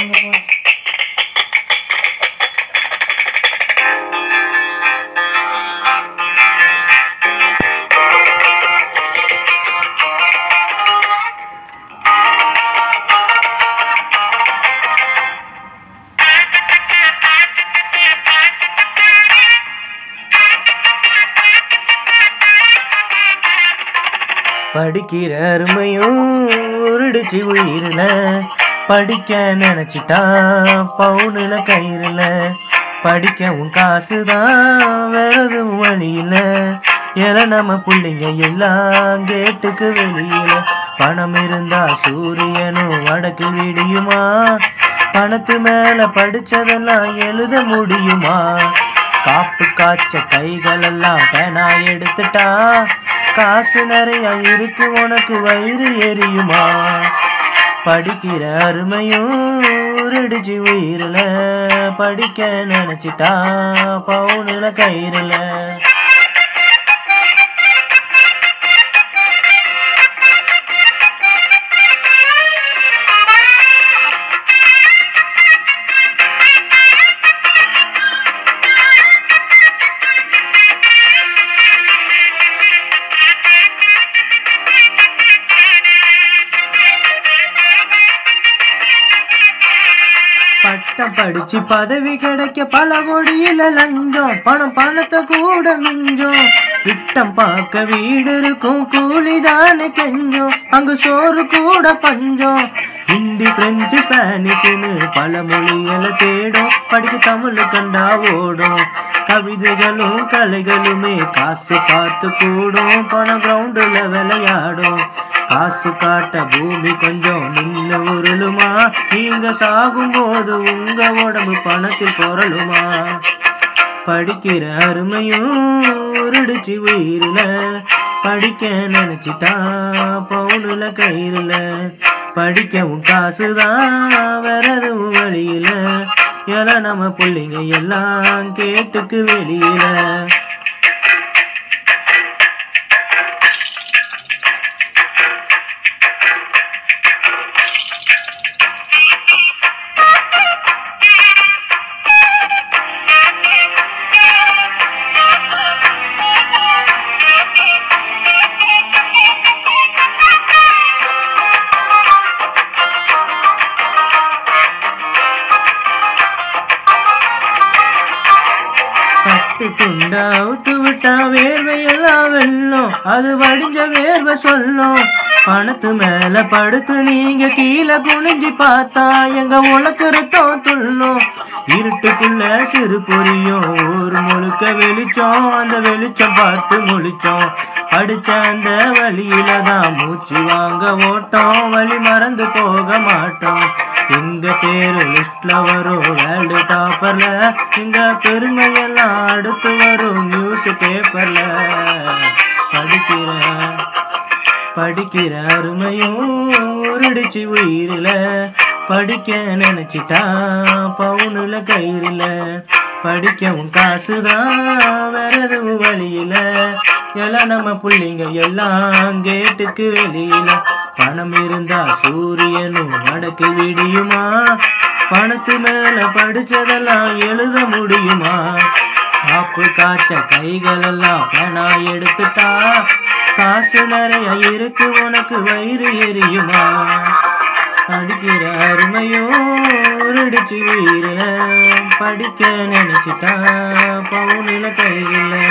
போங்க போங்க படிக்கிற அருமையும் உருடிச்சு உயிரில படிக்க நினைச்சிட்டா பவுனுல கயிறுல படிக்கவும் காசுதான் வேறதும் வழியில ஏல நம்ம புள்ளைங்க எல்லாம் கேட்டுக்கு வெளியில பணம் இருந்தா சூரியனும் வடக்கு விடியுமா பணத்து மேல படிச்சதெல்லாம் எழுத முடியுமா காப்பு காய்ச்ச கைகளெல்லாம் பேனா எடுத்துட்டா காசு நிறைய இருக்கு உனக்கு வயிறு எரியுமா படிக்கிற அருமையும் உருடிச்சு உயிரில படிக்க நினைச்சிட்டா பவுனில கயிறுல பட்டம் படிச்சு பதவி கிடைக்க பல கோடியில லஞ்சம் பணம் பணத்தை கூட மிஞ்சம் திட்டம் பார்க்க வீடு இருக்கும் கூலிதானே கெஞ்சம் அங்க சோறு கூட பஞ்சம் ஹிந்தி பிரெஞ்சு ஸ்பானிஷ்னு பல மொழிகளை தேடும் படிக்க தமிழ் கண்டா ஓடும் கவிதைகளும் கலைகளுமே காசு பார்த்து கூடும் பணம் கிரவுண்டுல விளையாடும் காசு காட்ட பூமி கொஞ்சம் நின்னு உருளுமா நீங்க சாகும் போது உங்க உடம்பு பணத்தில் பொருளுமா படிக்கிற அருமையும் உருடிச்சு உயிரில படிக்க நினைச்சிட்டா பவுனுல கயிறுல படிக்கவும் காசுதான் வேறதும் வழியில ஏல நம்ம பிள்ளைங்க எல்லாம் கேட்டுக்கு வெளியில கட்டு துண்டா அவுத்து விட்டா வேர்வையெல்லாம் வெல்லும் அது வடிஞ்ச வேர்வை சொல்லும் பணத்து மேல படுத்து நீங்க கீழே குனிஞ்சு பார்த்தா எங்க உழைச்சிருத்தோம் துள்ளும் இருட்டுக்குள்ள சிறு பொரியும் ஊர் முழுக்க வெளிச்சம் அந்த வெளிச்சம் பார்த்து முழிச்சோம் அடிச்ச அந்த வழியில தான் மூச்சு வாங்க ஓட்டோம் வழி மறந்து போக மாட்டோம் எங்க பேரு லிஸ்ட்ல வரும் வேர்ல்டு டாப்பர்ல எங்க பெருமையெல்லாம் அடுத்து வரும் நியூஸ் பேப்பர்ல படிக்கிற படிக்கிற அருமையும் உருடிச்சு உயிரில படிக்க நினைச்சிட்டா பவுனுல கயிறுல படிக்கவும் காசுதான் வேற எதுவும் வழியில எல்லாம் நம்ம புள்ளைங்க எல்லாம் கேட்டுக்கு வெளியில பணம் இருந்தா சூரியனும் வடக்கு விடியுமா பணத்து மேல படிச்சதெல்லாம் எழுத முடியுமா காப்பு காய்ச்ச கைகளெல்லாம் பேனா எடுத்துட்டா காசு நிறைய இருக்கு உனக்கு வயிறு எரியுமா படிக்கிற அருமையும் உருடிச்சு வீரல படிக்க நினைச்சிட்டா பவுனில கையில